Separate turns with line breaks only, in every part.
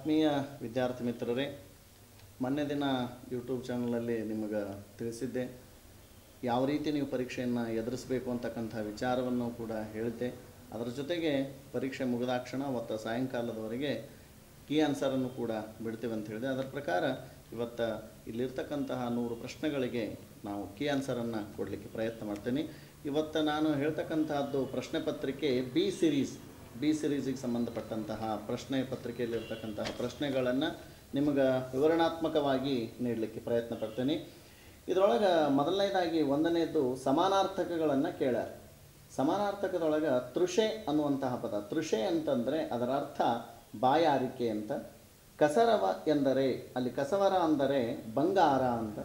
ಆತ್ಮೀಯ ವಿದ್ಯಾರ್ಥಿ ಮಿತ್ರರೇ ಮೊನ್ನೆ ದಿನ ಯೂಟ್ಯೂಬ್ ಚಾನಲಲ್ಲಿ ನಿಮಗೆ ತಿಳಿಸಿದ್ದೆ ಯಾವ ರೀತಿ ನೀವು ಪರೀಕ್ಷೆಯನ್ನು ಎದುರಿಸಬೇಕು ಅಂತಕ್ಕಂಥ ವಿಚಾರವನ್ನು ಕೂಡ ಹೇಳಿದ್ದೆ ಅದರ ಜೊತೆಗೆ ಪರೀಕ್ಷೆ ಮುಗಿದಾಕ್ಷಣ ಅವತ್ತು ಸಾಯಂಕಾಲದವರೆಗೆ ಕೀ ಆನ್ಸರನ್ನು ಕೂಡ ಬಿಡ್ತೇವೆ ಅಂತ ಹೇಳಿದೆ ಅದರ ಪ್ರಕಾರ ಇವತ್ತು ಇಲ್ಲಿರ್ತಕ್ಕಂತಹ ನೂರು ಪ್ರಶ್ನೆಗಳಿಗೆ ನಾವು ಕೀ ಆನ್ಸರನ್ನು ಕೊಡಲಿಕ್ಕೆ ಪ್ರಯತ್ನ ಮಾಡ್ತೇನೆ ಇವತ್ತು ನಾನು ಹೇಳ್ತಕ್ಕಂತಹದ್ದು ಪ್ರಶ್ನೆ ಪತ್ರಿಕೆ ಬಿ ಸಿರೀಸ್ ಬಿ ಸಿರೀಸಿಗೆ ಸಂಬಂಧಪಟ್ಟಂತಹ ಪ್ರಶ್ನೆ ಪತ್ರಿಕೆಯಲ್ಲಿರ್ತಕ್ಕಂತಹ ಪ್ರಶ್ನೆಗಳನ್ನು ನಿಮಗೆ ವಿವರಣಾತ್ಮಕವಾಗಿ ನೀಡಲಿಕ್ಕೆ ಪ್ರಯತ್ನ ಪಡ್ತೇನೆ ಇದರೊಳಗೆ ಮೊದಲನೇದಾಗಿ ಒಂದನೇದು ಸಮಾನಾರ್ಥಕಗಳನ್ನು ಕೇಳ್ಯಾರ ಸಮಾನಾರ್ಥಕದೊಳಗೆ ತೃಷೆ ಅನ್ನುವಂತಹ ಪದ ತೃಷೆ ಅಂತಂದರೆ ಅದರ ಅರ್ಥ ಬಾಯಾರಿಕೆ ಅಂತ ಕಸರವ ಎಂದರೆ ಅಲ್ಲಿ ಕಸವರ ಅಂದರೆ ಬಂಗಾರ ಅಂತ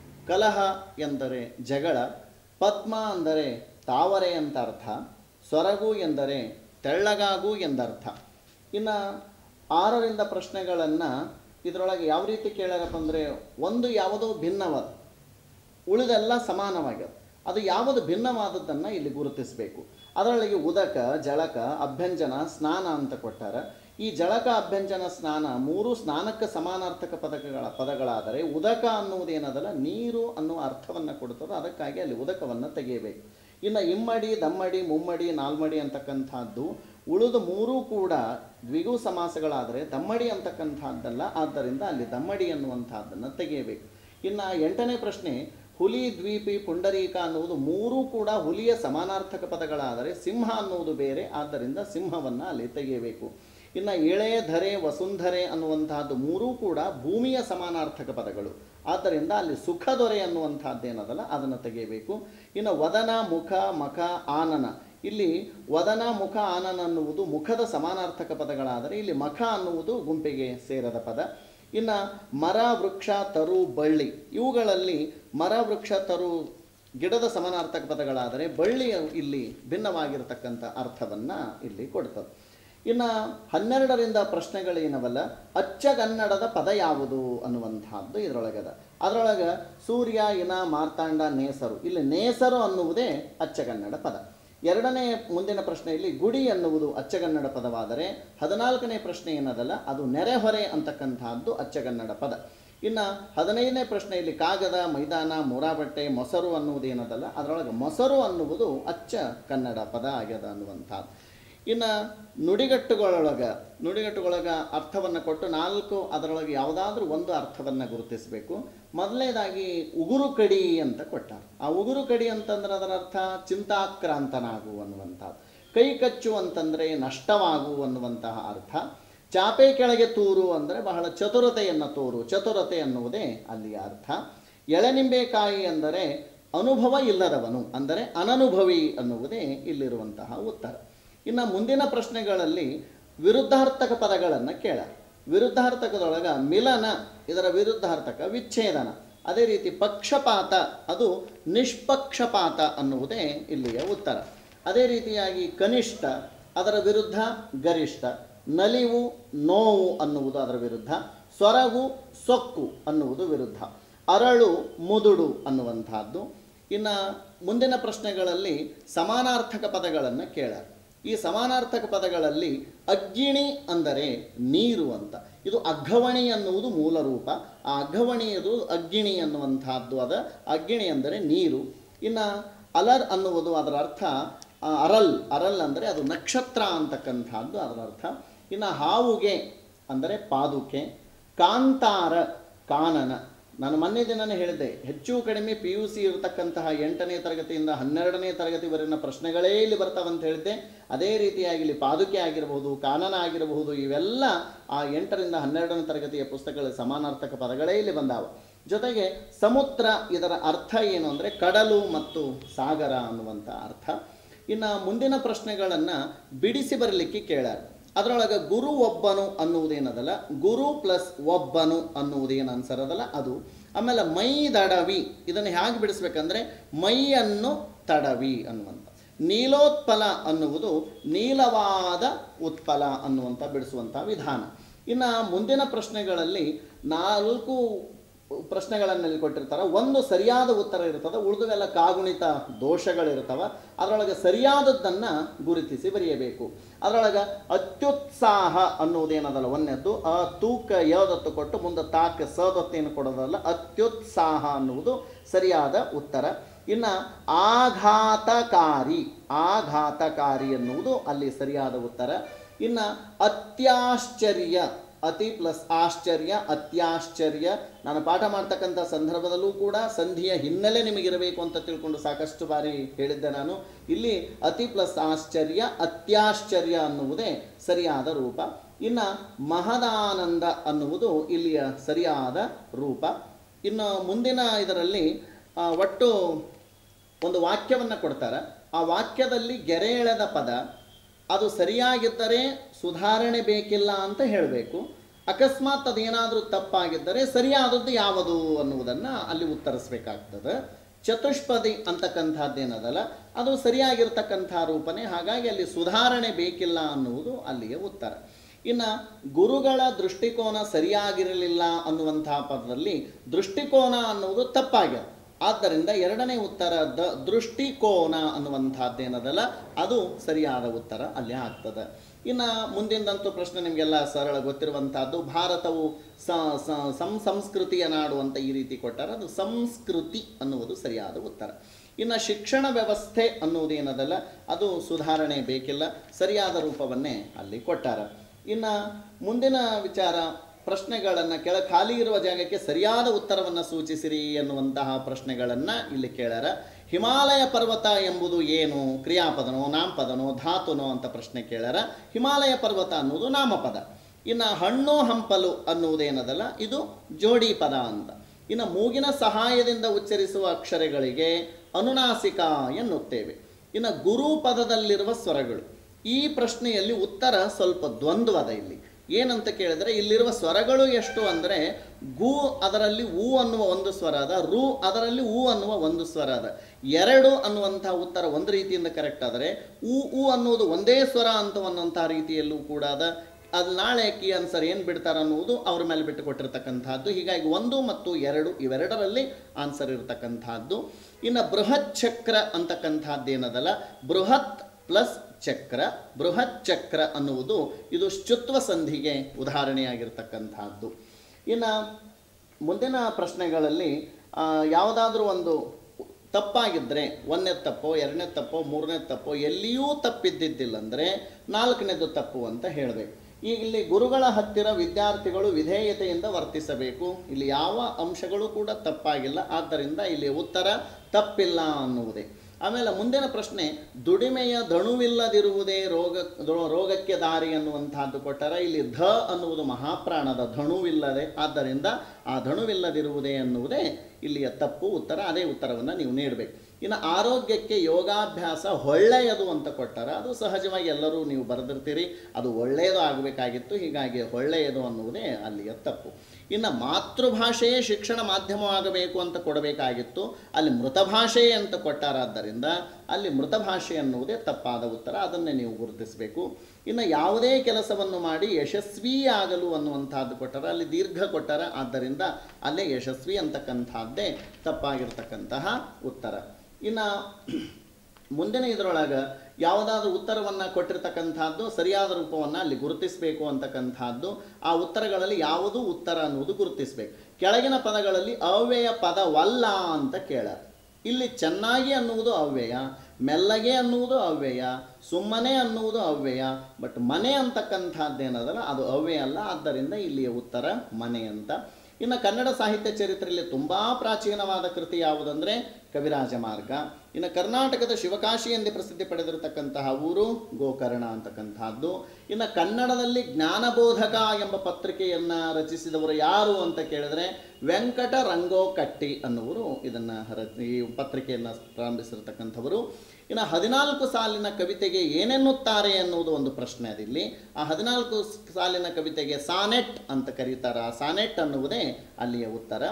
ಕಲಹ ಎಂದರೆ ಜಗಳ ಪದ್ಮ ಅಂದರೆ ತಾವರೆ ಅಂತ ಅರ್ಥ ಸೊರಗು ಎಂದರೆ ತೆಳ್ಳಗಾಗು ಎಂದರ್ಥ ಇನ್ನು ಆರರಿಂದ ಪ್ರಶ್ನೆಗಳನ್ನು ಇದರೊಳಗೆ ಯಾವ ರೀತಿ ಕೇಳ್ಯಾರಪ್ಪ ಅಂದರೆ ಒಂದು ಯಾವುದೋ ಭಿನ್ನವಾದ ಉಳಿದೆಲ್ಲ ಸಮಾನವಾಗ್ಯದ ಅದು ಯಾವುದು ಭಿನ್ನವಾದದ್ದನ್ನು ಇಲ್ಲಿ ಗುರುತಿಸಬೇಕು ಅದರೊಳಗೆ ಉದಕ ಜಳಕ ಅಭ್ಯಂಜನ ಸ್ನಾನ ಅಂತ ಕೊಟ್ಟಾರ ಈ ಜಳಕ ಅಭ್ಯಂಜನ ಸ್ನಾನ ಮೂರು ಸ್ನಾನಕ್ಕೆ ಸಮಾನಾರ್ಥಕ ಪದಕಗಳ ಪದಗಳಾದರೆ ಉದಕ ಅನ್ನುವುದೇನದಲ್ಲ ನೀರು ಅನ್ನುವ ಅರ್ಥವನ್ನು ಕೊಡ್ತದೆ ಅದಕ್ಕಾಗಿ ಅಲ್ಲಿ ಉದಕವನ್ನು ತೆಗೆಯಬೇಕು ಇನ್ನು ಇಮ್ಮಡಿ ದಮ್ಮಡಿ ಮುಮ್ಮಡಿ ನಾಲ್ಮಡಿ ಅಂತಕ್ಕಂಥದ್ದು ಉಳಿದ ಮೂರೂ ಕೂಡ ದ್ವಿಗು ಸಮಾಸಗಳಾದರೆ ದಮ್ಮಡಿ ಅಂತಕ್ಕಂಥದ್ದಲ್ಲ ಆದ್ದರಿಂದ ಅಲ್ಲಿ ದಮ್ಮಡಿ ಅನ್ನುವಂಥದ್ದನ್ನು ತೆಗೆಯಬೇಕು ಇನ್ನು ಎಂಟನೇ ಪ್ರಶ್ನೆ ಹುಲಿ ದ್ವೀಪಿ ಪುಂಡರೀಕ ಅನ್ನುವುದು ಮೂರೂ ಕೂಡ ಹುಲಿಯ ಸಮಾನಾರ್ಥಕ ಪದಗಳಾದರೆ ಸಿಂಹ ಅನ್ನುವುದು ಬೇರೆ ಆದ್ದರಿಂದ ಸಿಂಹವನ್ನು ಅಲ್ಲಿ ತೆಗೆಯಬೇಕು ಇನ್ನು ಎಳೆ ಧರೆ ವಸುಂಧರೆ ಅನ್ನುವಂತಹದ್ದು ಮೂರೂ ಕೂಡ ಭೂಮಿಯ ಸಮಾನಾರ್ಥಕ ಪದಗಳು ಆದ್ದರಿಂದ ಅಲ್ಲಿ ಸುಖ ದೊರೆ ಅನ್ನುವಂಥದ್ದೇನದಲ್ಲ ಅದನ್ನು ತೆಗೆಯಬೇಕು ಇನ್ನು ವದನ ಮುಖ ಮಖ ಆನನ ಇಲ್ಲಿ ವದನ ಮುಖ ಆನನ ಅನ್ನುವುದು ಮುಖದ ಸಮಾನಾರ್ಥಕ ಪದಗಳಾದರೆ ಇಲ್ಲಿ ಮಖ ಅನ್ನುವುದು ಗುಂಪಿಗೆ ಸೇರದ ಪದ ಇನ್ನು ಮರ ವೃಕ್ಷ ತರು ಬಳ್ಳಿ ಇವುಗಳಲ್ಲಿ ಮರ ವೃಕ್ಷ ತರು ಗಿಡದ ಸಮಾನಾರ್ಥಕ ಪದಗಳಾದರೆ ಬಳ್ಳಿ ಇಲ್ಲಿ ಭಿನ್ನವಾಗಿರತಕ್ಕಂಥ ಅರ್ಥವನ್ನು ಇಲ್ಲಿ ಕೊಡ್ತದೆ ಇನ್ನು ಹನ್ನೆರಡರಿಂದ ಪ್ರಶ್ನೆಗಳೇನವಲ್ಲ ಅಚ್ಚಗನ್ನಡದ ಪದ ಯಾವುದು ಅನ್ನುವಂಥದ್ದು ಇದರೊಳಗದ ಅದರೊಳಗೆ ಸೂರ್ಯ ಇನ ಮಾರ್ತಾಂಡ ನೇಸರು ಇಲ್ಲಿ ನೇಸರು ಅನ್ನುವುದೇ ಅಚ್ಚಗನ್ನಡ ಪದ ಎರಡನೇ ಮುಂದಿನ ಪ್ರಶ್ನೆಯಲ್ಲಿ ಗುಡಿ ಅನ್ನುವುದು ಅಚ್ಚಗನ್ನಡ ಪದವಾದರೆ ಹದಿನಾಲ್ಕನೇ ಪ್ರಶ್ನೆ ಏನದಲ್ಲ ಅದು ನೆರೆಹೊರೆ ಅಂತಕ್ಕಂಥದ್ದು ಅಚ್ಚಗನ್ನಡ ಪದ ಇನ್ನು ಹದಿನೈದನೇ ಪ್ರಶ್ನೆಯಲ್ಲಿ ಕಾಗದ ಮೈದಾನ ಮೊರಾಬಟ್ಟೆ ಮೊಸರು ಅನ್ನುವುದೇನದಲ್ಲ ಅದರೊಳಗೆ ಮೊಸರು ಅನ್ನುವುದು ಅಚ್ಚ ಕನ್ನಡ ಪದ ಆಗ್ಯದ ಅನ್ನುವಂಥದ್ದು ಇನ್ನು ನುಡಿಗಟ್ಟುಗಳೊಳಗೆ ನುಡಿಗಟ್ಟುಗಳೊಳಗೆ ಅರ್ಥವನ್ನು ಕೊಟ್ಟು ನಾಲ್ಕು ಅದರೊಳಗೆ ಯಾವುದಾದ್ರೂ ಒಂದು ಅರ್ಥವನ್ನು ಗುರುತಿಸಬೇಕು ಮೊದಲನೇದಾಗಿ ಉಗುರು ಕಡಿ ಅಂತ ಕೊಟ್ಟಾರ ಆ ಉಗುರು ಕಡಿ ಅಂತಂದ್ರೆ ಅದರ ಅರ್ಥ ಚಿಂತಾಕ್ರಾಂತನಾಗು ಅನ್ನುವಂಥದ್ದು ಕೈ ಕಚ್ಚು ಅಂತಂದರೆ ನಷ್ಟವಾಗು ಅನ್ನುವಂತಹ ಅರ್ಥ ಚಾಪೆ ಕೆಳಗೆ ತೂರು ಅಂದರೆ ಬಹಳ ಚತುರತೆಯನ್ನು ತೋರು ಚತುರತೆ ಅನ್ನುವುದೇ ಅಲ್ಲಿಯ ಅರ್ಥ ಎಳೆನಿಂಬೆಕಾಯಿ ಅಂದರೆ ಅನುಭವ ಇಲ್ಲದವನು ಅಂದರೆ ಅನನುಭವಿ ಅನ್ನುವುದೇ ಇಲ್ಲಿರುವಂತಹ ಉತ್ತರ ಇನ್ನು ಮುಂದಿನ ಪ್ರಶ್ನೆಗಳಲ್ಲಿ ವಿರುದ್ಧಾರ್ಥಕ ಪದಗಳನ್ನು ಕೇಳ ವಿರುದ್ಧಾರ್ಥಕದೊಳಗ ಮಿಲನ ಇದರ ವಿರುದ್ಧಾರ್ಥಕ ವಿಚ್ಛೇದನ ಅದೇ ರೀತಿ ಪಕ್ಷಪಾತ ಅದು ನಿಷ್ಪಕ್ಷಪಾತ ಅನ್ನುವುದೇ ಇಲ್ಲಿಯ ಉತ್ತರ ಅದೇ ರೀತಿಯಾಗಿ ಕನಿಷ್ಠ ಅದರ ವಿರುದ್ಧ ಗರಿಷ್ಠ ನಲಿವು ನೋವು ಅನ್ನುವುದು ಅದರ ವಿರುದ್ಧ ಸೊರಗು ಸೊಕ್ಕು ಅನ್ನುವುದು ವಿರುದ್ಧ ಅರಳು ಮುದುಡು ಅನ್ನುವಂಥದ್ದು ಇನ್ನು ಮುಂದಿನ ಪ್ರಶ್ನೆಗಳಲ್ಲಿ ಸಮಾನಾರ್ಥಕ ಪದಗಳನ್ನು ಕೇಳ ಈ ಸಮಾನಾರ್ಥಕ ಪದಗಳಲ್ಲಿ ಅಗ್ಗಿಣಿ ಅಂದರೆ ನೀರು ಅಂತ ಇದು ಅಗ್ಗವಣಿ ಅನ್ನುವುದು ಮೂಲ ರೂಪ ಆ ಅಗ್ಗವಣಿಯದು ಅಗ್ಗಿಣಿ ಅನ್ನುವಂಥದ್ದು ಅದ ಅಗ್ಗಿಣಿ ಅಂದರೆ ನೀರು ಇನ್ನು ಅಲರ್ ಅನ್ನುವುದು ಅದರ ಅರ್ಥ ಆ, ಅರಲ್ ಅರಲ್ ಅಂದರೆ ಅದು ನಕ್ಷತ್ರ ಅಂತಕ್ಕಂಥದ್ದು ಅದರ ಅರ್ಥ ಇನ್ನು ಹಾವುಗೆ ಅಂದರೆ ಪಾದುಕೆ ಕಾಂತಾರ ಕಾನನ ನಾನು ಮೊನ್ನೆ ದಿನನೇ ಹೇಳಿದ್ದೆ ಹೆಚ್ಚು ಕಡಿಮೆ ಪಿ ಯು ಸಿ ಇರತಕ್ಕಂತಹ ಎಂಟನೇ ತರಗತಿಯಿಂದ ಹನ್ನೆರಡನೇ ತರಗತಿವರೆಗಿನ ಪ್ರಶ್ನೆಗಳೇ ಇಲ್ಲಿ ಬರ್ತಾವಂತ ಹೇಳಿದ್ದೆ ಅದೇ ರೀತಿಯಾಗಿ ಇಲ್ಲಿ ಪಾದುಕೆ ಆಗಿರಬಹುದು ಕಾನನ ಆಗಿರಬಹುದು ಇವೆಲ್ಲ ಆ ಎಂಟರಿಂದ ಹನ್ನೆರಡನೇ ತರಗತಿಯ ಪುಸ್ತಕಗಳ ಸಮಾನಾರ್ಥಕ ಪದಗಳೇ ಇಲ್ಲಿ ಬಂದಾವ ಜೊತೆಗೆ ಸಮುದ್ರ ಇದರ ಅರ್ಥ ಏನು ಅಂದರೆ ಕಡಲು ಮತ್ತು ಸಾಗರ ಅನ್ನುವಂಥ ಅರ್ಥ ಇನ್ನು ಮುಂದಿನ ಪ್ರಶ್ನೆಗಳನ್ನು ಬಿಡಿಸಿ ಬರಲಿಕ್ಕೆ ಕೇಳ್ಯಾರ ಅದರೊಳಗೆ ಗುರು ಒಬ್ಬನು ಅನ್ನುವುದೇನದಲ್ಲ ಗುರು ಪ್ಲಸ್ ಒಬ್ಬನು ಅನ್ನುವುದೇನು ಆನ್ಸರ್ ಅದಲ್ಲ ಅದು ಆಮೇಲೆ ಮೈ ದಡವಿ ಇದನ್ನು ಹೇಗೆ ಬಿಡಿಸ್ಬೇಕಂದ್ರೆ ಮೈಯನ್ನು ತಡವಿ ಅನ್ನುವಂಥ ನೀಲೋತ್ಪಲ ಅನ್ನುವುದು ನೀಲವಾದ ಉತ್ಪಲ ಅನ್ನುವಂಥ ಬಿಡಿಸುವಂಥ ವಿಧಾನ ಇನ್ನು ಮುಂದಿನ ಪ್ರಶ್ನೆಗಳಲ್ಲಿ ನಾಲ್ಕು ಪ್ರಶ್ನೆಗಳಲ್ಲಿ ಕೊಟ್ಟಿರ್ತಾರೆ ಒಂದು ಸರಿಯಾದ ಉತ್ತರ ಇರ್ತದೆ ಉಳಿದುವೆಲ್ಲ ಕಾಗುಣಿತ ದೋಷಗಳಿರ್ತವೆ ಅದರೊಳಗೆ ಸರಿಯಾದದ್ದನ್ನು ಗುರುತಿಸಿ ಬರೆಯಬೇಕು ಅದರೊಳಗೆ ಅತ್ಯುತ್ಸಾಹ ಅನ್ನುವುದೇನದಲ್ಲ ಒಂದನೇದ್ದು ಅ ತೂಕ ಯದತ್ತು ಕೊಟ್ಟು ಮುಂದೆ ತಾಕ ಸದತ್ತೇನು ಕೊಡೋದಲ್ಲ ಅತ್ಯುತ್ಸಾಹ ಅನ್ನುವುದು ಸರಿಯಾದ ಉತ್ತರ ಇನ್ನು ಆಘಾತಕಾರಿ ಆಘಾತಕಾರಿ ಎನ್ನುವುದು ಅಲ್ಲಿ ಸರಿಯಾದ ಉತ್ತರ ಇನ್ನು ಅತ್ಯಾಶ್ಚರ್ಯ ಅತಿ ಪ್ಲಸ್ ಆಶ್ಚರ್ಯ ಅತ್ಯಾಶ್ಚರ್ಯ ನಾನು ಪಾಠ ಮಾಡ್ತಕ್ಕಂಥ ಸಂದರ್ಭದಲ್ಲೂ ಕೂಡ ಸಂಧಿಯ ಹಿನ್ನೆಲೆ ನಿಮಗಿರಬೇಕು ಅಂತ ತಿಳ್ಕೊಂಡು ಸಾಕಷ್ಟು ಬಾರಿ ಹೇಳಿದ್ದೆ ನಾನು ಇಲ್ಲಿ ಅತಿ ಪ್ಲಸ್ ಆಶ್ಚರ್ಯ ಅತ್ಯಾಶ್ಚರ್ಯ ಅನ್ನುವುದೇ ಸರಿಯಾದ ರೂಪ ಇನ್ನು ಮಹದಾನಂದ ಅನ್ನುವುದು ಇಲ್ಲಿಯ ಸರಿಯಾದ ರೂಪ ಇನ್ನು ಮುಂದಿನ ಇದರಲ್ಲಿ ಆ, ಒಟ್ಟು ಒಂದು ವಾಕ್ಯವನ್ನು ಕೊಡ್ತಾರೆ ಆ ವಾಕ್ಯದಲ್ಲಿ ಗೆರೆ ಎಳೆದ ಪದ ಅದು ಸರಿಯಾಗಿದ್ದರೆ ಸುಧಾರಣೆ ಬೇಕಿಲ್ಲ ಅಂತ ಹೇಳಬೇಕು ಅಕಸ್ಮಾತ್ ಅದೇನಾದರೂ ತಪ್ಪಾಗಿದ್ದರೆ ಸರಿಯಾದದ್ದು ಯಾವುದು ಅನ್ನುವುದನ್ನು ಅಲ್ಲಿ ಉತ್ತರಿಸಬೇಕಾಗ್ತದೆ ಚತುಷ್ಪದಿ ಅಂತಕ್ಕಂಥದ್ದೇನದಲ್ಲ ಅದು ಸರಿಯಾಗಿರ್ತಕ್ಕಂಥ ರೂಪನೇ ಹಾಗಾಗಿ ಅಲ್ಲಿ ಸುಧಾರಣೆ ಬೇಕಿಲ್ಲ ಅನ್ನುವುದು ಅಲ್ಲಿಯ ಉತ್ತರ ಇನ್ನು ಗುರುಗಳ ದೃಷ್ಟಿಕೋನ ಸರಿಯಾಗಿರಲಿಲ್ಲ ಅನ್ನುವಂತಹ ಪದದಲ್ಲಿ ದೃಷ್ಟಿಕೋನ ಅನ್ನುವುದು ತಪ್ಪಾಗಿದೆ ಆದ್ದರಿಂದ ಎರಡನೇ ಉತ್ತರ ದ ದೃಷ್ಟಿಕೋನ ಅನ್ನುವಂಥದ್ದೇನದಲ್ಲ ಅದು ಸರಿಯಾದ ಉತ್ತರ ಅಲ್ಲಿ ಆಗ್ತದೆ ಇನ್ನು ಮುಂದಿಂದಂತೂ ಪ್ರಶ್ನೆ ನಿಮಗೆಲ್ಲ ಸರಳ ಗೊತ್ತಿರುವಂಥದ್ದು ಭಾರತವು ಸ ಸ- ಸಂ ಸಂಸ್ಕೃತಿಯ ನಾಡು ಅಂತ ಈ ರೀತಿ ಕೊಟ್ಟಾರೆ ಅದು ಸಂಸ್ಕೃತಿ ಅನ್ನುವುದು ಸರಿಯಾದ ಉತ್ತರ ಇನ್ನು ಶಿಕ್ಷಣ ವ್ಯವಸ್ಥೆ ಅನ್ನುವುದೇನದಲ್ಲ ಅದು ಸುಧಾರಣೆ ಬೇಕಿಲ್ಲ ಸರಿಯಾದ ರೂಪವನ್ನೇ ಅಲ್ಲಿ ಕೊಟ್ಟಾರ ಇನ್ನು ಮುಂದಿನ ವಿಚಾರ ಪ್ರಶ್ನೆಗಳನ್ನು ಕೆಳ ಖಾಲಿ ಇರುವ ಜಾಗಕ್ಕೆ ಸರಿಯಾದ ಉತ್ತರವನ್ನು ಸೂಚಿಸಿರಿ ಎನ್ನುವಂತಹ ಪ್ರಶ್ನೆಗಳನ್ನು ಇಲ್ಲಿ ಕೇಳ್ಯಾರ ಹಿಮಾಲಯ ಪರ್ವತ ಎಂಬುದು ಏನು ಕ್ರಿಯಾಪದನೋ ನಾಮಪದನೋ ಧಾತುನೋ ಅಂತ ಪ್ರಶ್ನೆ ಕೇಳ್ಯಾರ ಹಿಮಾಲಯ ಪರ್ವತ ಅನ್ನುವುದು ನಾಮಪದ ಇನ್ನು ಹಣ್ಣು ಹಂಪಲು ಅನ್ನುವುದೇನದಲ್ಲ ಇದು ಜೋಡಿ ಪದ ಅಂತ ಇನ್ನು ಮೂಗಿನ ಸಹಾಯದಿಂದ ಉಚ್ಚರಿಸುವ ಅಕ್ಷರಗಳಿಗೆ ಅನುನಾಸಿಕ ಎನ್ನುತ್ತೇವೆ ಇನ್ನು ಗುರು ಪದದಲ್ಲಿರುವ ಸ್ವರಗಳು ಈ ಪ್ರಶ್ನೆಯಲ್ಲಿ ಉತ್ತರ ಸ್ವಲ್ಪ ದ್ವಂದ್ವದ ಇಲ್ಲಿ ಏನಂತ ಕೇಳಿದ್ರೆ ಇಲ್ಲಿರುವ ಸ್ವರಗಳು ಎಷ್ಟು ಅಂದರೆ ಗು ಅದರಲ್ಲಿ ಊ ಅನ್ನುವ ಒಂದು ಸ್ವರ ಅದ ರು ಅದರಲ್ಲಿ ಊ ಅನ್ನುವ ಒಂದು ಸ್ವರ ಅದ ಎರಡು ಅನ್ನುವಂಥ ಉತ್ತರ ಒಂದು ರೀತಿಯಿಂದ ಕರೆಕ್ಟ್ ಆದರೆ ಊ ಊ ಅನ್ನುವುದು ಒಂದೇ ಸ್ವರ ಅಂತ ಅನ್ನುವಂಥ ರೀತಿಯಲ್ಲೂ ಕೂಡ ಅದ ಅದು ನಾಳೆ ಕೀ ಆನ್ಸರ್ ಏನು ಬಿಡ್ತಾರೆ ಅನ್ನುವುದು ಅವ್ರ ಮೇಲೆ ಬಿಟ್ಟು ಕೊಟ್ಟಿರ್ತಕ್ಕಂಥದ್ದು ಹೀಗಾಗಿ ಒಂದು ಮತ್ತು ಎರಡು ಇವೆರಡರಲ್ಲಿ ಆನ್ಸರ್ ಇರತಕ್ಕಂಥದ್ದು ಇನ್ನು ಬೃಹತ್ ಚಕ್ರ ಅಂತಕ್ಕಂಥದ್ದೇನದಲ್ಲ ಬೃಹತ್ ಪ್ಲಸ್ ಚಕ್ರ ಬೃಹತ್ ಚಕ್ರ ಅನ್ನುವುದು ಇದು ಶುತ್ವ ಸಂಧಿಗೆ ಉದಾಹರಣೆಯಾಗಿರ್ತಕ್ಕಂಥದ್ದು ಇನ್ನು ಮುಂದಿನ ಪ್ರಶ್ನೆಗಳಲ್ಲಿ ಯಾವುದಾದ್ರೂ ಒಂದು ತಪ್ಪಾಗಿದ್ದರೆ ಒಂದನೇ ತಪ್ಪೋ ಎರಡನೇ ತಪ್ಪೋ ಮೂರನೇ ತಪ್ಪೋ ಎಲ್ಲಿಯೂ ತಪ್ಪಿದ್ದಿದ್ದಿಲ್ಲ ಅಂದರೆ ನಾಲ್ಕನೇದು ತಪ್ಪು ಅಂತ ಹೇಳಬೇಕು ಈಗ ಇಲ್ಲಿ ಗುರುಗಳ ಹತ್ತಿರ ವಿದ್ಯಾರ್ಥಿಗಳು ವಿಧೇಯತೆಯಿಂದ ವರ್ತಿಸಬೇಕು ಇಲ್ಲಿ ಯಾವ ಅಂಶಗಳು ಕೂಡ ತಪ್ಪಾಗಿಲ್ಲ ಆದ್ದರಿಂದ ಇಲ್ಲಿ ಉತ್ತರ ತಪ್ಪಿಲ್ಲ ಅನ್ನುವುದೇ ಆಮೇಲೆ ಮುಂದಿನ ಪ್ರಶ್ನೆ ದುಡಿಮೆಯ ಧಣುವಿಲ್ಲದಿರುವುದೇ ರೋಗ ರೋ- ರೋಗಕ್ಕೆ ದಾರಿ ಅನ್ನುವಂಥದ್ದು ಕೊಟ್ಟರ ಇಲ್ಲಿ ಧ ಅನ್ನುವುದು ಮಹಾಪ್ರಾಣದ ಧಣುವಿಲ್ಲದೆ ಆದ್ದರಿಂದ ಆ ಧಣುವಿಲ್ಲದಿರುವುದೇ ಅನ್ನುವುದೇ ಇಲ್ಲಿಯ ತಪ್ಪು ಉತ್ತರ ಅದೇ ಉತ್ತರವನ್ನು ನೀವು ನೀಡಬೇಕು ಇನ್ನು ಆರೋಗ್ಯಕ್ಕೆ ಯೋಗಾಭ್ಯಾಸ ಒಳ್ಳೆಯದು ಅಂತ ಕೊಟ್ಟಾರ ಅದು ಸಹಜವಾಗಿ ಎಲ್ಲರೂ ನೀವು ಬರೆದಿರ್ತೀರಿ ಅದು ಒಳ್ಳೆಯದು ಆಗಬೇಕಾಗಿತ್ತು ಹೀಗಾಗಿ ಒಳ್ಳೆಯದು ಅನ್ನುವುದೇ ಅಲ್ಲಿಯ ತಪ್ಪು ಇನ್ನು ಮಾತೃಭಾಷೆಯೇ ಶಿಕ್ಷಣ ಮಾಧ್ಯಮವಾಗಬೇಕು ಅಂತ ಕೊಡಬೇಕಾಗಿತ್ತು ಅಲ್ಲಿ ಮೃತ ಭಾಷೆ ಅಂತ ಕೊಟ್ಟಾರಾದ್ದರಿಂದ ಅಲ್ಲಿ ಮೃತ ಭಾಷೆ ಅನ್ನುವುದೇ ತಪ್ಪಾದ ಉತ್ತರ ಅದನ್ನೇ ನೀವು ಗುರುತಿಸಬೇಕು ಇನ್ನು ಯಾವುದೇ ಕೆಲಸವನ್ನು ಮಾಡಿ ಯಶಸ್ವಿ ಆಗಲು ಅನ್ನುವಂಥದ್ದು ಕೊಟ್ಟಾರ ಅಲ್ಲಿ ದೀರ್ಘ ಕೊಟ್ಟಾರ ಆದ್ದರಿಂದ ಅಲ್ಲೇ ಯಶಸ್ವಿ ಅಂತಕ್ಕಂಥದ್ದೇ ತಪ್ಪಾಗಿರ್ತಕ್ಕಂತಹ ಉತ್ತರ ಇನ್ನು ಮುಂದಿನ ಇದರೊಳಗೆ ಯಾವುದಾದ್ರೂ ಉತ್ತರವನ್ನು ಕೊಟ್ಟಿರ್ತಕ್ಕಂಥದ್ದು ಸರಿಯಾದ ರೂಪವನ್ನು ಅಲ್ಲಿ ಗುರುತಿಸಬೇಕು ಅಂತಕ್ಕಂಥದ್ದು ಆ ಉತ್ತರಗಳಲ್ಲಿ ಯಾವುದು ಉತ್ತರ ಅನ್ನುವುದು ಗುರುತಿಸಬೇಕು ಕೆಳಗಿನ ಪದಗಳಲ್ಲಿ ಅವ್ಯಯ ಪದವಲ್ಲ ಅಂತ ಕೇಳ್ಯಾರ ಇಲ್ಲಿ ಚೆನ್ನಾಗಿ ಅನ್ನುವುದು ಅವ್ಯಯ ಮೆಲ್ಲಗೆ ಅನ್ನುವುದು ಅವ್ಯಯ ಸುಮ್ಮನೆ ಅನ್ನುವುದು ಅವ್ಯಯ ಬಟ್ ಮನೆ ಅಂತಕ್ಕಂಥದ್ದೇನದಲ್ಲ ಅದು ಅವ್ಯಯ ಅಲ್ಲ ಆದ್ದರಿಂದ ಇಲ್ಲಿಯ ಉತ್ತರ ಮನೆ ಅಂತ ಇನ್ನು ಕನ್ನಡ ಸಾಹಿತ್ಯ ಚರಿತ್ರೆಯಲ್ಲಿ ತುಂಬ ಪ್ರಾಚೀನವಾದ ಕೃತಿ ಯಾವುದಂದರೆ ಕವಿರಾಜ ಮಾರ್ಗ ಇನ್ನು ಕರ್ನಾಟಕದ ಶಿವಕಾಶಿ ಎಂದೇ ಪ್ರಸಿದ್ಧಿ ಪಡೆದಿರತಕ್ಕಂತಹ ಊರು ಗೋಕರ್ಣ ಅಂತಕ್ಕಂಥದ್ದು ಇನ್ನು ಕನ್ನಡದಲ್ಲಿ ಜ್ಞಾನಬೋಧಕ ಎಂಬ ಪತ್ರಿಕೆಯನ್ನು ರಚಿಸಿದವರು ಯಾರು ಅಂತ ಕೇಳಿದ್ರೆ ವೆಂಕಟ ರಂಗೋ ಕಟ್ಟಿ ಅನ್ನುವರು ಇದನ್ನು ರ ಈ ಪತ್ರಿಕೆಯನ್ನು ಪ್ರಾರಂಭಿಸಿರ್ತಕ್ಕಂಥವರು ಇನ್ನು ಹದಿನಾಲ್ಕು ಸಾಲಿನ ಕವಿತೆಗೆ ಏನೆನ್ನುತ್ತಾರೆ ಅನ್ನುವುದು ಒಂದು ಪ್ರಶ್ನೆ ಅದಿಲ್ಲಿ ಆ ಹದಿನಾಲ್ಕು ಸಾಲಿನ ಕವಿತೆಗೆ ಸಾನೆಟ್ ಅಂತ ಕರೀತಾರೆ ಆ ಸಾನೆಟ್ ಅನ್ನುವುದೇ ಅಲ್ಲಿಯ ಉತ್ತರ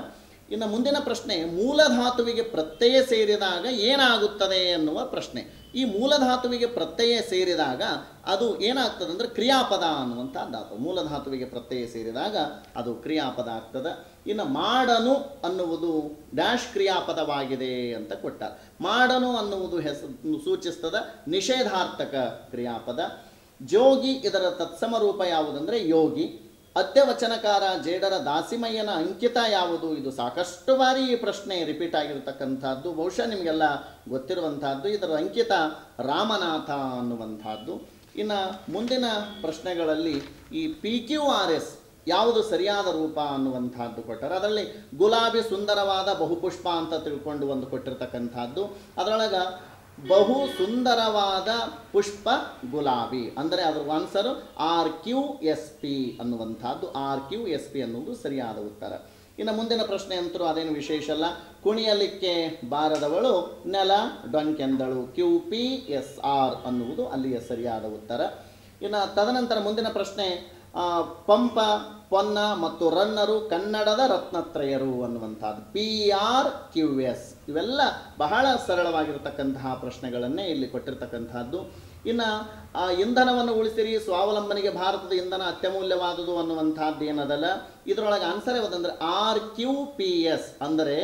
ಇನ್ನು ಮುಂದಿನ ಪ್ರಶ್ನೆ ಮೂಲಧಾತುವಿಗೆ ಪ್ರತ್ಯಯ ಸೇರಿದಾಗ ಏನಾಗುತ್ತದೆ ಎನ್ನುವ ಪ್ರಶ್ನೆ ಈ ಮೂಲಧಾತುವಿಗೆ ಪ್ರತ್ಯಯ ಸೇರಿದಾಗ ಅದು ಏನಾಗ್ತದೆ ಅಂದರೆ ಕ್ರಿಯಾಪದ ಅನ್ನುವಂಥ ಧಾತು ಮೂಲಧಾತುವಿಗೆ ಪ್ರತ್ಯಯ ಸೇರಿದಾಗ ಅದು ಕ್ರಿಯಾಪದ ಆಗ್ತದೆ ಇನ್ನು ಮಾಡನು ಅನ್ನುವುದು ಡ್ಯಾಶ್ ಕ್ರಿಯಾಪದವಾಗಿದೆ ಅಂತ ಕೊಟ್ಟಾರೆ ಮಾಡನು ಅನ್ನುವುದು ಹೆಸರು ಸೂಚಿಸ್ತದ ನಿಷೇಧಾರ್ಥಕ ಕ್ರಿಯಾಪದ ಜೋಗಿ ಇದರ ತತ್ಸಮ ರೂಪ ಯಾವುದಂದರೆ ಯೋಗಿ ಅತ್ಯವಚನಕಾರ ಜೇಡರ ದಾಸಿಮಯ್ಯನ ಅಂಕಿತ ಯಾವುದು ಇದು ಸಾಕಷ್ಟು ಬಾರಿ ಈ ಪ್ರಶ್ನೆ ರಿಪೀಟ್ ಆಗಿರತಕ್ಕಂಥದ್ದು ಬಹುಶಃ ನಿಮಗೆಲ್ಲ ಗೊತ್ತಿರುವಂತಹದ್ದು ಇದರ ಅಂಕಿತ ರಾಮನಾಥ ಅನ್ನುವಂಥದ್ದು ಇನ್ನು ಮುಂದಿನ ಪ್ರಶ್ನೆಗಳಲ್ಲಿ ಈ ಪಿ ಕ್ಯೂ ಆರ್ ಎಸ್ ಯಾವುದು ಸರಿಯಾದ ರೂಪ ಅನ್ನುವಂಥದ್ದು ಕೊಟ್ಟರೆ ಅದರಲ್ಲಿ ಗುಲಾಬಿ ಸುಂದರವಾದ ಬಹುಪುಷ್ಪ ಅಂತ ತಿಳ್ಕೊಂಡು ಒಂದು ಕೊಟ್ಟಿರ್ತಕ್ಕಂಥದ್ದು ಅದರೊಳಗೆ ಬಹು ಸುಂದರವಾದ ಪುಷ್ಪ ಗುಲಾಬಿ ಅಂದರೆ ಅದರ answer R Q S P ಅನ್ನುವಂಥದ್ದು ಆರ್ ಕ್ಯೂ ಎಸ್ ಪಿ ಅನ್ನುವುದು ಸರಿಯಾದ ಉತ್ತರ ಇನ್ನು ಮುಂದಿನ ಪ್ರಶ್ನೆ ಅಂತರೂ ಅದೇನು ವಿಶೇಷ ಅಲ್ಲ ಕುಣಿಯಲಿಕ್ಕೆ ಬಾರದವಳು ನೆಲ ಡೊಂಕೆಂದಳು ಕ್ಯೂ ಪಿ ಎಸ್ ಆರ್ ಅನ್ನುವುದು ಅಲ್ಲಿಯ ಸರಿಯಾದ ಉತ್ತರ ಇನ್ನು ತದನಂತರ ಮುಂದಿನ ಪ್ರಶ್ನೆ ಆ, ಪಂಪ ಪೊನ್ನ ಮತ್ತು ರನ್ನರು ಕನ್ನಡದ ರತ್ನತ್ರಯರು ಅನ್ನುವಂಥದ್ದು ಪಿ ಆರ್ ಕ್ಯೂ ಎಸ್ ಇವೆಲ್ಲ ಬಹಳ ಸರಳವಾಗಿರತಕ್ಕಂತಹ ಪ್ರಶ್ನೆಗಳನ್ನೇ ಇಲ್ಲಿ ಕೊಟ್ಟಿರ್ತಕ್ಕಂಥದ್ದು ಇನ್ನು ಆ ಇಂಧನವನ್ನು ಉಳಿಸಿರಿ ಸ್ವಾವಲಂಬನೆಗೆ ಭಾರತದ ಇಂಧನ ಅತ್ಯಮೂಲ್ಯವಾದುದು ಅನ್ನುವಂಥದ್ದು ಏನದಲ್ಲ ಇದರೊಳಗೆ ಆನ್ಸರ್ ಯಾವುದಂದ್ರೆ ಆರ್ ಕ್ಯೂ ಪಿ ಎಸ್ ಅಂದರೆ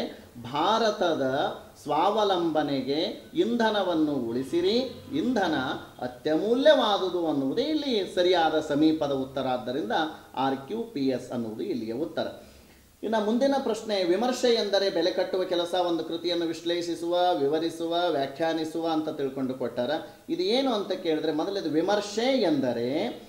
ಭಾರತದ ಸ್ವಾವಲಂಬನೆಗೆ ಇಂಧನವನ್ನು ಉಳಿಸಿರಿ ಇಂಧನ ಅತ್ಯಮೂಲ್ಯವಾದುದು ಅನ್ನುವುದೇ ಇಲ್ಲಿ ಸರಿಯಾದ ಸಮೀಪದ ಉತ್ತರ ಆದ್ದರಿಂದ ಆರ್ ಕ್ಯೂ ಪಿ ಎಸ್ ಅನ್ನುವುದು ಇಲ್ಲಿಯ ಉತ್ತರ ಇನ್ನು ಮುಂದಿನ ಪ್ರಶ್ನೆ ವಿಮರ್ಶೆ ಎಂದರೆ ಬೆಲೆ ಕಟ್ಟುವ ಕೆಲಸ ಒಂದು ಕೃತಿಯನ್ನು ವಿಶ್ಲೇಷಿಸುವ ವಿವರಿಸುವ ವ್ಯಾಖ್ಯಾನಿಸುವ ಅಂತ ತಿಳ್ಕೊಂಡು ಕೊಟ್ಟಾರ ಇದು ಏನು ಅಂತ ಕೇಳಿದ್ರೆ ಮೊದಲಿದು ವಿಮರ್ಶೆ ಎಂದರೆ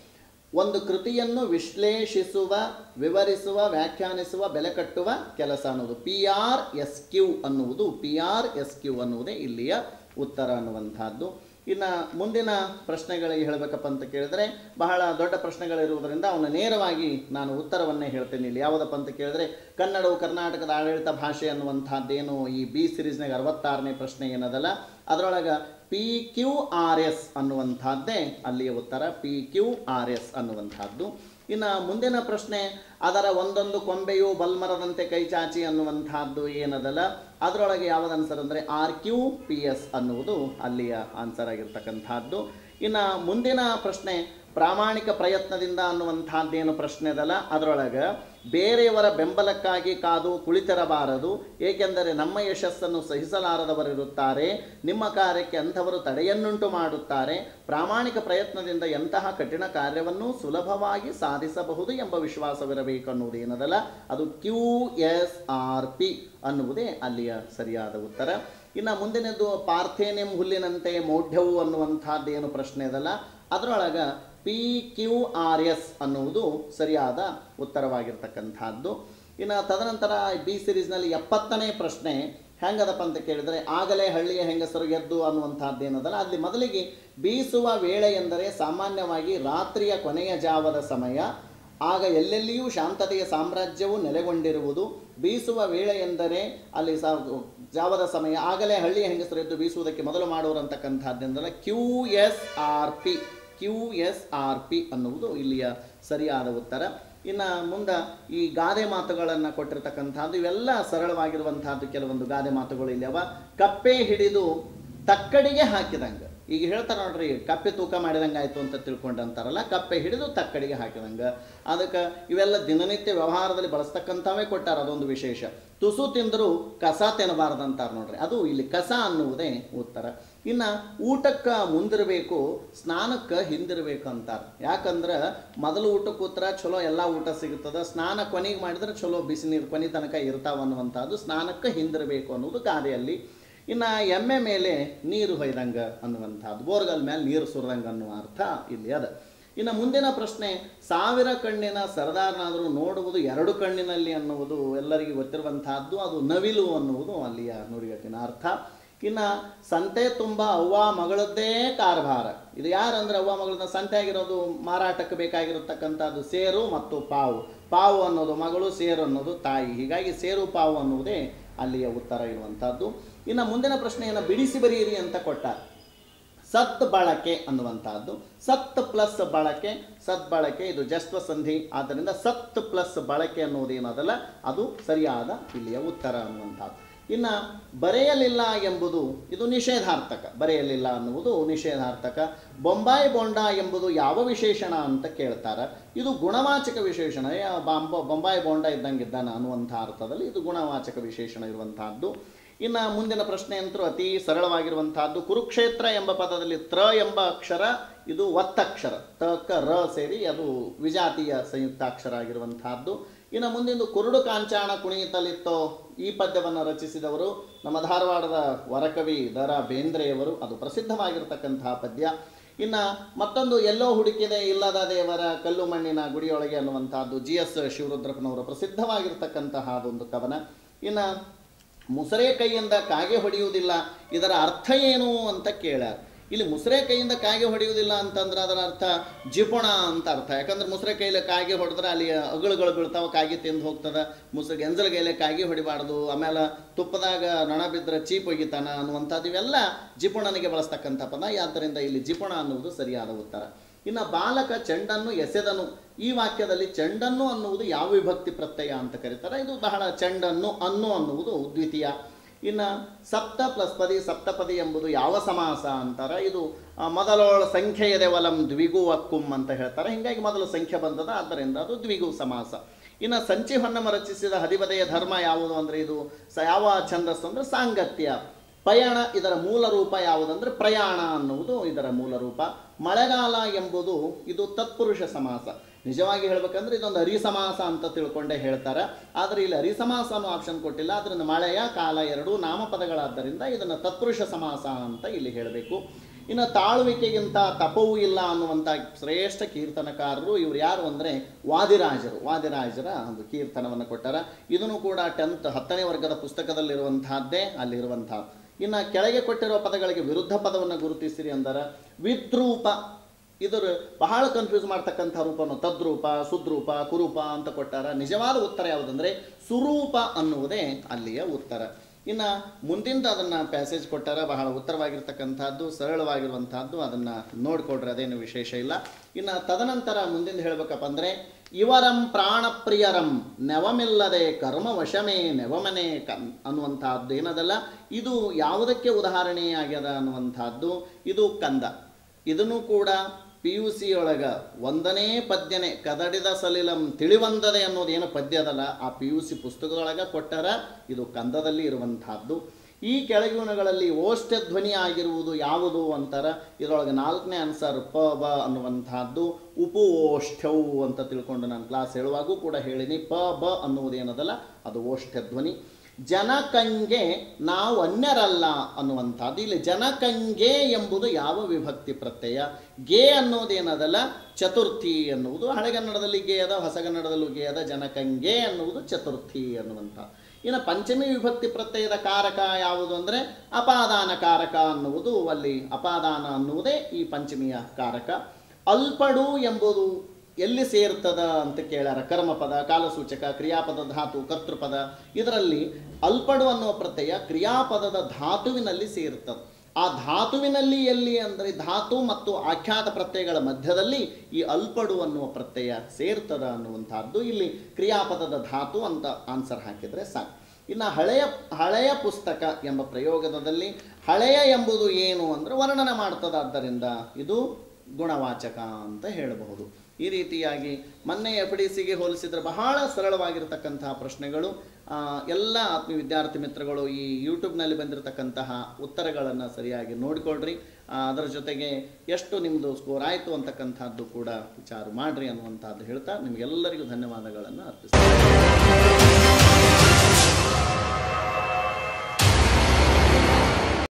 ಒಂದು ಕೃತಿಯನ್ನು ವಿಶ್ಲೇಷಿಸುವ ವಿವರಿಸುವ ವ್ಯಾಖ್ಯಾನಿಸುವ ಬೆಲೆ ಕಟ್ಟುವ ಕೆಲಸ ಅನ್ನೋದು ಪಿ ಆರ್ ಎಸ್ ಕ್ಯೂ ಅನ್ನುವುದು ಪಿ ಆರ್ ಎಸ್ ಕ್ಯೂ ಅನ್ನುವುದೇ ಇಲ್ಲಿಯ ಉತ್ತರ ಅನ್ನುವಂಥದ್ದು ಇನ್ನು ಮುಂದಿನ ಪ್ರಶ್ನೆಗಳಿಗೆ ಹೇಳಬೇಕಪ್ಪ ಅಂತ ಕೇಳಿದ್ರೆ ಬಹಳ ದೊಡ್ಡ ಪ್ರಶ್ನೆಗಳಿರುವುದರಿಂದ ಅವನು ನೇರವಾಗಿ ನಾನು ಉತ್ತರವನ್ನೇ ಹೇಳ್ತೇನೆ ಇಲ್ಲಿ ಯಾವುದಪ್ಪ ಅಂತ ಕೇಳಿದ್ರೆ ಕನ್ನಡವು ಕರ್ನಾಟಕದ ಆಡಳಿತ ಭಾಷೆ ಅನ್ನುವಂಥದ್ದೇನು ಈ ಬಿ ಸಿರೀಸ್ನಾಗ ಅರವತ್ತಾರನೇ ಪ್ರಶ್ನೆ ಏನದಲ್ಲ ಅದರೊಳಗೆ ಪಿ ಕ್ಯೂ ಆರ್ ಎಸ್ ಅನ್ನುವಂಥದ್ದೇ ಅಲ್ಲಿಯ ಉತ್ತರ ಪಿ ಕ್ಯೂ ಆರ್ ಎಸ್ ಅನ್ನುವಂಥದ್ದು ಇನ್ನು ಮುಂದಿನ ಪ್ರಶ್ನೆ ಅದರ ಒಂದೊಂದು ಕೊಂಬೆಯು ಬಲ್ಮರದಂತೆ ಕೈ ಚಾಚಿ ಅನ್ನುವಂಥದ್ದು ಏನದಲ್ಲ ಅದರೊಳಗೆ ಯಾವುದು ಆನ್ಸರ್ ಅಂದರೆ ಆರ್ ಕ್ಯೂ ಪಿ ಎಸ್ ಅನ್ನುವುದು ಅಲ್ಲಿಯ ಆನ್ಸರ್ ಆಗಿರ್ತಕ್ಕಂಥದ್ದು ಇನ್ನು ಮುಂದಿನ ಪ್ರಶ್ನೆ ಪ್ರಾಮಾಣಿಕ ಪ್ರಯತ್ನದಿಂದ ಅನ್ನುವಂಥದ್ದೇನು ಪ್ರಶ್ನೆ ಅದಲ್ಲ ಅದರೊಳಗೆ ಬೇರೆಯವರ ಬೆಂಬಲಕ್ಕಾಗಿ ಕಾದು ಕುಳಿತಿರಬಾರದು ಏಕೆಂದರೆ ನಮ್ಮ ಯಶಸ್ಸನ್ನು ಸಹಿಸಲಾರದವರಿರುತ್ತಾರೆ ನಿಮ್ಮ ಕಾರ್ಯಕ್ಕೆ ಅಂಥವರು ತಡೆಯನ್ನುಂಟು ಮಾಡುತ್ತಾರೆ ಪ್ರಾಮಾಣಿಕ ಪ್ರಯತ್ನದಿಂದ ಎಂತಹ ಕಠಿಣ ಕಾರ್ಯವನ್ನು ಸುಲಭವಾಗಿ ಸಾಧಿಸಬಹುದು ಎಂಬ ವಿಶ್ವಾಸವಿರಬೇಕು ಅನ್ನುವುದೇನದಲ್ಲ ಅದು ಕ್ಯೂ ಎಸ್ ಆರ್ ಪಿ ಅನ್ನುವುದೇ ಅಲ್ಲಿಯ ಸರಿಯಾದ ಉತ್ತರ ಇನ್ನು ಮುಂದಿನದು ಪಾರ್ಥೇನಿಯಂ ಹುಲ್ಲಿನಂತೆ ಮೌಢ್ಯವು ಅನ್ನುವಂಥದ್ದೇನು ಪ್ರಶ್ನೆ ಅದಲ್ಲ ಅದರೊಳಗೆ ಪಿ ಕ್ಯೂ ಆರ್ ಎಸ್ ಅನ್ನುವುದು ಸರಿಯಾದ ಉತ್ತರವಾಗಿರ್ತಕ್ಕಂಥದ್ದು ಇನ್ನು ತದನಂತರ ಬಿ ಸಿರೀಸ್ನಲ್ಲಿ ಎಪ್ಪತ್ತನೇ ಪ್ರಶ್ನೆ ಹೆಂಗದಪ್ಪ ಅಂತ ಕೇಳಿದರೆ ಆಗಲೇ ಹಳ್ಳಿಯ ಹೆಂಗಸರು ಗೆದ್ದು ಅನ್ನುವಂಥದ್ದು ಏನದಲ್ಲ ಅಲ್ಲಿ ಮೊದಲಿಗೆ ಬೀಸುವ ವೇಳೆ ಎಂದರೆ ಸಾಮಾನ್ಯವಾಗಿ ರಾತ್ರಿಯ ಕೊನೆಯ ಜಾವದ ಸಮಯ ಆಗ ಎಲ್ಲೆಲ್ಲಿಯೂ ಶಾಂತತೆಯ ಸಾಮ್ರಾಜ್ಯವು ನೆಲೆಗೊಂಡಿರುವುದು ಬೀಸುವ ವೇಳೆ ಎಂದರೆ ಅಲ್ಲಿ ಸಾ ಜಾವದ ಸಮಯ ಆಗಲೇ ಹಳ್ಳಿಯ ಹೆಂಗಸರು ಎದ್ದು ಬೀಸುವುದಕ್ಕೆ ಮೊದಲು ಮಾಡುವರು ಅಂತಕ್ಕಂಥದ್ದೆಂದರೆ Q S R P Q S R P ಅನ್ನುವುದು ಇಲ್ಲಿಯ ಸರಿಯಾದ ಉತ್ತರ ಇನ್ನು ಮುಂದೆ ಈ ಗಾದೆ ಮಾತುಗಳನ್ನು ಕೊಟ್ಟಿರ್ತಕ್ಕಂಥದ್ದು ಇವೆಲ್ಲ ಸರಳವಾಗಿರುವಂತಹದ್ದು ಕೆಲವೊಂದು ಗಾದೆ ಮಾತುಗಳು ಇಲ್ಲಿ ಅವ ಕಪ್ಪೆ ಹಿಡಿದು ತಕ್ಕಡಿಗೆ ಹಾಕಿದಂಗೆ ಈಗ ಹೇಳ್ತಾರೆ ನೋಡ್ರಿ ಕಪ್ಪೆ ತೂಕ ಮಾಡಿದಂಗೆ ಆಯಿತು ಅಂತ ತಿಳ್ಕೊಂಡಂತಾರಲ್ಲ ಕಪ್ಪೆ ಹಿಡಿದು ತಕ್ಕಡಿಗೆ ಹಾಕಿದಂಗೆ ಅದಕ್ಕೆ ಇವೆಲ್ಲ ದಿನನಿತ್ಯ ವ್ಯವಹಾರದಲ್ಲಿ ಬಳಸ್ತಕ್ಕಂಥವೇ ಕೊಟ್ಟಾರ ಅದೊಂದು ವಿಶೇಷ ತುಸು ತಿಂದರೂ ಕಸ ತಿನ್ನಬಾರ್ದು ಅಂತಾರೆ ನೋಡ್ರಿ ಅದು ಇಲ್ಲಿ ಕಸ ಅನ್ನುವುದೇ ಉತ್ತರ ಇನ್ನು ಊಟಕ್ಕೆ ಮುಂದಿರಬೇಕು ಸ್ನಾನಕ್ಕೆ ಹಿಂದಿರಬೇಕು ಅಂತಾರೆ ಯಾಕಂದ್ರೆ ಮೊದಲು ಊಟಕ್ಕೆ ಉತ್ತರ ಚಲೋ ಎಲ್ಲ ಊಟ ಸಿಗುತ್ತದೆ ಸ್ನಾನ ಕೊನೆಗೆ ಮಾಡಿದ್ರೆ ಚಲೋ ಬಿಸಿ ನೀರು ಕೊನೆ ತನಕ ಇರ್ತಾವ ಅನ್ನುವಂಥದ್ದು ಸ್ನಾನಕ್ಕೆ ಹಿಂದಿರಬೇಕು ಅನ್ನೋದು ಗಾದೆಯಲ್ಲಿ ಇನ್ನು ಎಮ್ಮೆ ಮೇಲೆ ನೀರು ಹೊಯ್ದಂಗೆ ಅನ್ನುವಂಥದ್ದು ಬೋರ್ಗಲ್ ಮೇಲೆ ನೀರು ಸುರಿದಂಗೆ ಅನ್ನುವ ಅರ್ಥ ಇಲ್ಲಿ ಅದ ಇನ್ನು ಮುಂದಿನ ಪ್ರಶ್ನೆ ಸಾವಿರ ಕಣ್ಣಿನ ಸರದಾರನಾದರೂ ನೋಡುವುದು ಎರಡು ಕಣ್ಣಿನಲ್ಲಿ ಅನ್ನುವುದು ಎಲ್ಲರಿಗೂ ಗೊತ್ತಿರುವಂತಹದ್ದು ಅದು ನವಿಲು ಅನ್ನುವುದು ಅಲ್ಲಿಯ ನುಡಿಗಟ್ಟಿನ ಅರ್ಥ ಇನ್ನು ಸಂತೆ ತುಂಬ ಅವ್ವ ಮಗಳದ್ದೇ ಕಾರ್ಭಾರ ಇದು ಯಾರಂದ್ರೆ ಅವ್ವ ಮಗಳದ ಸಂತೆ ಆಗಿರೋದು ಮಾರಾಟಕ್ಕೆ ಬೇಕಾಗಿರತಕ್ಕಂಥದ್ದು ಸೇರು ಮತ್ತು ಪಾವು ಪಾವು ಅನ್ನೋದು ಮಗಳು ಸೇರು ಅನ್ನೋದು ತಾಯಿ ಹೀಗಾಗಿ ಸೇರು ಪಾವು ಅನ್ನುವುದೇ ಅಲ್ಲಿಯ ಉತ್ತರ ಇರುವಂಥದ್ದು ಇನ್ನು ಮುಂದಿನ ಪ್ರಶ್ನೆಯನ್ನು ಬಿಡಿಸಿ ಬರೆಯಿರಿ ಅಂತ ಕೊಟ್ಟ ಸತ್ ಬಳಕೆ ಅನ್ನುವಂತಹದ್ದು ಸತ್ ಪ್ಲಸ್ ಬಳಕೆ ಸದ್ಬಳಕೆ ಇದು ಜಸ್ವ ಸಂಧಿ ಆದ್ದರಿಂದ ಸತ್ ಪ್ಲಸ್ ಬಳಕೆ ಅನ್ನೋದು ಏನದಲ್ಲ ಅದು ಸರಿಯಾದ ಇಲ್ಲಿಯ ಉತ್ತರ ಅನ್ನುವಂಥದ್ದು ಇನ್ನು ಬರೆಯಲಿಲ್ಲ ಎಂಬುದು ಇದು ನಿಷೇಧಾರ್ಥಕ ಬರೆಯಲಿಲ್ಲ ಅನ್ನುವುದು ನಿಷೇಧಾರ್ಥಕ ಬೊಂಬಾಯಿ ಬೋಂಡ ಎಂಬುದು ಯಾವ ವಿಶೇಷಣ ಅಂತ ಕೇಳ್ತಾರೆ ಇದು ಗುಣವಾಚಕ ವಿಶೇಷಣ ಏ, ಬಾಂಬ ಬೊಂಬಾಯಿ ಬೋಂಡ ಇದ್ದಂಗಿದ್ದಾನ ಅನ್ನುವಂಥ ಅರ್ಥದಲ್ಲಿ ಇದು ಗುಣವಾಚಕ ವಿಶೇಷಣ ಇರುವಂತಹದ್ದು ಇನ್ನು ಮುಂದಿನ ಪ್ರಶ್ನೆ ಅಂತೂ ಅತಿ ಸರಳವಾಗಿರುವಂತಹದ್ದು ಕುರುಕ್ಷೇತ್ರ ಎಂಬ ಪದದಲ್ಲಿ ತ್ರ ಎಂಬ ಅಕ್ಷರ ಇದು ಒತ್ತಕ್ಷರ ತ ಕ ರ ಸೇರಿ ಅದು ವಿಜಾತಿಯ ಸಂಯುಕ್ತಾಕ್ಷರ ಆಗಿರುವಂತಹದ್ದು ಇನ್ನು ಮುಂದಿಂದು ಕುರುಡು ಕಾಂಚಾಣ ಕುಣಿತಲಿತ್ತೋ ಈ ಪದ್ಯವನ್ನು ರಚಿಸಿದವರು ನಮ್ಮ ಧಾರವಾಡದ ವರಕವಿ ದರ ಬೇಂದ್ರೆಯವರು ಅದು ಪ್ರಸಿದ್ಧವಾಗಿರ್ತಕ್ಕಂತಹ ಪದ್ಯ ಇನ್ನು ಮತ್ತೊಂದು ಎಲ್ಲೋ ಹುಡುಕಿದೆ ಇಲ್ಲದ ದೇವರ ಕಲ್ಲು ಮಣ್ಣಿನ ಗುಡಿಯೊಳಗೆ ಅನ್ನುವಂತಹದ್ದು ಜಿ ಎಸ್ ಶಿವರುದ್ರಪ್ಪನವರ ಪ್ರಸಿದ್ಧವಾಗಿರ್ತಕ್ಕಂತಹ ಅದೊಂದು ಕವನ ಇನ್ನು ಮುಸರೆ ಕೈಯಿಂದ ಕಾಗೆ ಹೊಡೆಯುವುದಿಲ್ಲ ಇದರ ಅರ್ಥ ಏನು ಅಂತ ಕೇಳ್ಯಾರ ಇಲ್ಲಿ ಮುಸರೆ ಕೈಯಿಂದ ಕಾಗೆ ಹೊಡೆಯುವುದಿಲ್ಲ ಅಂತಂದ್ರೆ ಅದರ ಅರ್ಥ ಜಿಪುಣ ಅಂತ ಅರ್ಥ ಯಾಕಂದ್ರೆ ಮುಸರೆ ಕೈಯಲ್ಲಿ ಕಾಗೆ ಹೊಡೆದ್ರೆ ಅಲ್ಲಿ ಅಗಳುಗಳು ಬೀಳ್ತಾವ ಕಾಗೆ ತಿಂದು ಹೋಗ್ತದ ಮುಸ ಗೆಂಜಲ ಕೈಯಲ್ಲಿ ಕಾಗೆ ಹೊಡಿಬಾರ್ದು ಆಮೇಲೆ ತುಪ್ಪದಾಗ ನೊಣ ಬಿದ್ದರೆ ಚೀಪ್ ಒಗಿತಾನ ಅನ್ನುವಂಥದ್ದು ಇವೆಲ್ಲ ಜಿಪುಣನಿಗೆ ಬಳಸ್ತಕ್ಕಂಥ ಪದ ಆದ್ದರಿಂದ ಇಲ್ಲಿ ಜಿಪುಣ ಅನ್ನುವುದು ಸರಿಯಾದ ಉತ್ತರ ಇನ್ನು ಬಾಲಕ ಚೆಂಡನ್ನು ಎಸೆದನು ಈ ವಾಕ್ಯದಲ್ಲಿ ಚೆಂಡನ್ನು ಅನ್ನುವುದು ಯಾವ ವಿಭಕ್ತಿ ಪ್ರತ್ಯಯ ಅಂತ ಕರೀತಾರೆ ಇದು ಬಹಳ ಚೆಂಡನ್ನು ಅನ್ನು ಅನ್ನುವುದು ದ್ವಿತೀಯ ಇನ್ನು ಸಪ್ತ ಪ್ಲಸ್ ಪದಿ ಸಪ್ತಪದಿ ಎಂಬುದು ಯಾವ ಸಮಾಸ ಅಂತಾರೆ ಇದು ಆ, ಮೊದಲೋಳ ಸಂಖ್ಯೆ ಇದೆ ವಲಂ ದ್ವಿಗು ಅಕ್ಕುಂ ಅಂತ ಹೇಳ್ತಾರೆ ಹೀಗಾಗಿ ಮೊದಲು ಸಂಖ್ಯೆ ಬಂದದ ಆದ್ದರಿಂದ ಅದು ದ್ವಿಗು ಸಮಾಸ ಇನ್ನು ಸಂಚಿ ಹೊನ್ನಮ ರಚಿಸಿದ ಹದಿಬದೆಯ ಧರ್ಮ ಯಾವುದು ಅಂದರೆ ಇದು ಸ ಯಾವ ಛಂದಸ್ಸು ಅಂದರೆ ಸಾಂಗತ್ಯ ಪಯಣ ಇದರ ಮೂಲ ರೂಪ ಯಾವುದಂದ್ರೆ ಪ್ರಯಾಣ ಅನ್ನುವುದು ಇದರ ಮೂಲ ರೂಪ ಮಳೆಗಾಲ ಎಂಬುದು ಇದು ತತ್ಪುರುಷ ಸಮಾಸ ನಿಜವಾಗಿ ಹೇಳ್ಬೇಕಂದ್ರೆ ಇದೊಂದು ಅರಿಸಮಾಸ ಅಂತ ತಿಳ್ಕೊಂಡೇ ಹೇಳ್ತಾರೆ ಆದರೆ ಇಲ್ಲಿ ಅರಿಸಮಾಸ ಅನ್ನೋ ಆಪ್ಷನ್ ಕೊಟ್ಟಿಲ್ಲ ಅದರಿಂದ ಮಳೆಯ ಕಾಲ ಎರಡೂ ನಾಮಪದಗಳಾದ್ದರಿಂದ ಇದನ್ನು ತತ್ಪುರುಷ ಸಮಾಸ ಅಂತ ಇಲ್ಲಿ ಹೇಳಬೇಕು ಇನ್ನು ತಾಳುವಿಕೆಗಿಂತ ತಪವೂ ಇಲ್ಲ ಅನ್ನುವಂಥ ಶ್ರೇಷ್ಠ ಕೀರ್ತನಕಾರರು ಇವ್ರು ಯಾರು ಅಂದರೆ ವಾದಿರಾಜರು ವಾದಿರಾಜರ ಒಂದು ಕೀರ್ತನವನ್ನು ಕೊಟ್ಟಾರ ಇದನ್ನು ಕೂಡ ಟೆಂತ್ ಹತ್ತನೇ ವರ್ಗದ ಪುಸ್ತಕದಲ್ಲಿರುವಂತಹದ್ದೇ ಅಲ್ಲಿರುವಂತಹ ಇನ್ನು ಕೆಳಗೆ ಕೊಟ್ಟಿರುವ ಪದಗಳಿಗೆ ವಿರುದ್ಧ ಪದವನ್ನು ಗುರುತಿಸಿರಿ ಅಂದರೆ ವಿದ್ರೂಪ ಇದರ ಬಹಳ ಕನ್ಫ್ಯೂಸ್ ಮಾಡ್ತಕ್ಕಂಥ ರೂಪವನ್ನು ತದ್ರೂಪ ಸುದ್ರೂಪ ಕುರೂಪ ಅಂತ ಕೊಟ್ಟಾರ ನಿಜವಾದ ಉತ್ತರ ಯಾವುದಂದ್ರೆ ಸುರೂಪ ಅನ್ನುವುದೇ ಅಲ್ಲಿಯ ಉತ್ತರ ಇನ್ನು ಮುಂದಿಂದ ಅದನ್ನು ಪ್ಯಾಸೇಜ್ ಕೊಟ್ಟಾರ ಬಹಳ ಉತ್ತರವಾಗಿರ್ತಕ್ಕಂಥದ್ದು ಸರಳವಾಗಿರುವಂತಹದ್ದು ಅದನ್ನು ನೋಡಿಕೊಡ್ರೆ ಅದೇನು ವಿಶೇಷ ಇಲ್ಲ ಇನ್ನು ತದನಂತರ ಮುಂದಿಂದ ಹೇಳಬೇಕಪ್ಪ ಅಂದರೆ ಇವರಂ ಪ್ರಾಣಪ್ರಿಯರಂ ನೆವಮಿಲ್ಲದೆ ಕರ್ಮ ವಶಮೇ ನೆವಮನೆ ಕನ್ ಅನ್ನುವಂತಹದ್ದು ಏನದಲ್ಲ ಇದು ಯಾವುದಕ್ಕೆ ಉದಾಹರಣೆ ಆಗ್ಯದ ಅನ್ನುವಂಥದ್ದು ಇದು ಕಂದ ಇದನ್ನು ಕೂಡ ಪಿ ಯು ಸಿ ಒಳಗ ಒಂದನೇ ಪದ್ಯನೇ ಕದಡಿದ ಸಲಿಲಂ ತಿಳಿವಂದದೆ ಅನ್ನೋದು ಏನು ಪದ್ಯ ಅದಲ್ಲ ಆ ಪಿ ಯು ಸಿ ಪುಸ್ತಕದೊಳಗ ಕೊಟ್ಟಾರ ಇದು ಕಂದದಲ್ಲಿ ಇರುವಂತಹದ್ದು ಈ ಕೆಳಗಿನಗಳಲ್ಲಿ ಓಷ್ಠ ಧ್ವನಿ ಆಗಿರುವುದು ಯಾವುದು ಅಂತಾರ ಇದರೊಳಗೆ ನಾಲ್ಕನೇ ಆನ್ಸರ್ ಪ ಬ ಅನ್ನುವಂತಹದ್ದು ಉಪು ಓಷ್ಠವು ಅಂತ ತಿಳ್ಕೊಂಡು ನಾನು ಕ್ಲಾಸ್ ಹೇಳುವಾಗೂ ಕೂಡ ಹೇಳಿನಿ ಪ ಬ ಅನ್ನುವುದು ಏನದಲ್ಲ ಅದು ಓಷ್ಠ ಧ್ವನಿ ಜನಕಂಗೆ ನಾವು ಅನ್ಯರಲ್ಲ ಅನ್ನುವಂಥದ್ದು ಇಲ್ಲಿ ಜನಕಂಗೆ ಎಂಬುದು ಯಾವ ವಿಭಕ್ತಿ ಪ್ರತ್ಯಯ ಗೆ ಅನ್ನೋದೇನದಲ್ಲ ಚತುರ್ಥಿ ಅನ್ನುವುದು ಹಳೆಗನ್ನಡದಲ್ಲಿ ಗೆ ಅದ ಹೊಸಗನ್ನಡದಲ್ಲೂ ಗೆ ಅದ ಜನಕಂಗೆ ಅನ್ನುವುದು ಚತುರ್ಥಿ ಅನ್ನುವಂಥ ಇನ್ನು ಪಂಚಮಿ ವಿಭಕ್ತಿ ಪ್ರತ್ಯಯದ ಕಾರಕ ಯಾವುದು ಅಂದರೆ ಅಪಾದಾನ ಕಾರಕ ಅನ್ನುವುದು ಅಲ್ಲಿ ಅಪಾದಾನ ಅನ್ನುವುದೇ ಈ ಪಂಚಮಿಯ ಕಾರಕ ಅಲ್ಪಡು ಎಂಬುದು ಎಲ್ಲಿ ಸೇರ್ತದ ಅಂತ ಕೇಳ್ಯಾರ ಕರ್ಮಪದ ಕಾಲಸೂಚಕ ಕ್ರಿಯಾಪದ ಧಾತು ಕರ್ತೃಪದ ಇದರಲ್ಲಿ ಅಲ್ಪಡು ಅನ್ನುವ ಪ್ರತ್ಯಯ ಕ್ರಿಯಾಪದದ ಧಾತುವಿನಲ್ಲಿ ಸೇರ್ತದೆ ಆ ಧಾತುವಿನಲ್ಲಿ ಎಲ್ಲಿ ಅಂದರೆ ಧಾತು ಮತ್ತು ಆಖ್ಯಾತ ಪ್ರತ್ಯಯಗಳ ಮಧ್ಯದಲ್ಲಿ ಈ ಅಲ್ಪಡು ಅನ್ನುವ ಪ್ರತ್ಯಯ ಸೇರ್ತದ ಅನ್ನುವಂಥದ್ದು ಇಲ್ಲಿ ಕ್ರಿಯಾಪದದ ಧಾತು ಅಂತ ಆನ್ಸರ್ ಹಾಕಿದರೆ ಸಾಕು ಇನ್ನು ಹಳೆಯ ಹಳೆಯ ಪುಸ್ತಕ ಎಂಬ ಪ್ರಯೋಗದಲ್ಲಿ ಹಳೆಯ ಎಂಬುದು ಏನು ಅಂದರೆ ವರ್ಣನೆ ಮಾಡ್ತದಾದ್ದರಿಂದ ಇದು ಗುಣವಾಚಕ ಅಂತ ಹೇಳಬಹುದು ಈ ರೀತಿಯಾಗಿ ಮೊನ್ನೆ ಎಫ್ ಡಿ ಸಿಗೆ ಹೋಲಿಸಿದರೆ ಬಹಳ ಸರಳವಾಗಿರ್ತಕ್ಕಂತಹ ಪ್ರಶ್ನೆಗಳು ಆ, ಎಲ್ಲ ಆತ್ಮೀಯ ವಿದ್ಯಾರ್ಥಿ ಮಿತ್ರಗಳು ಈ ಯೂಟ್ಯೂಬ್ನಲ್ಲಿ ಬಂದಿರತಕ್ಕಂತಹ ಉತ್ತರಗಳನ್ನು ಸರಿಯಾಗಿ ನೋಡಿಕೊಳ್ಳ್ರಿ ಆ, ಅದರ ಜೊತೆಗೆ ಎಷ್ಟು ನಿಮ್ಮದು ಸ್ಕೋರ್ ಆಯಿತು ಅಂತಕ್ಕಂಥದ್ದು ಕೂಡ ವಿಚಾರ ಮಾಡಿರಿ ಅನ್ನುವಂಥದ್ದು ಹೇಳ್ತಾ ನಿಮಗೆಲ್ಲರಿಗೂ ಧನ್ಯವಾದಗಳನ್ನು ಅರ್ಪಿಸ್ತೀನಿ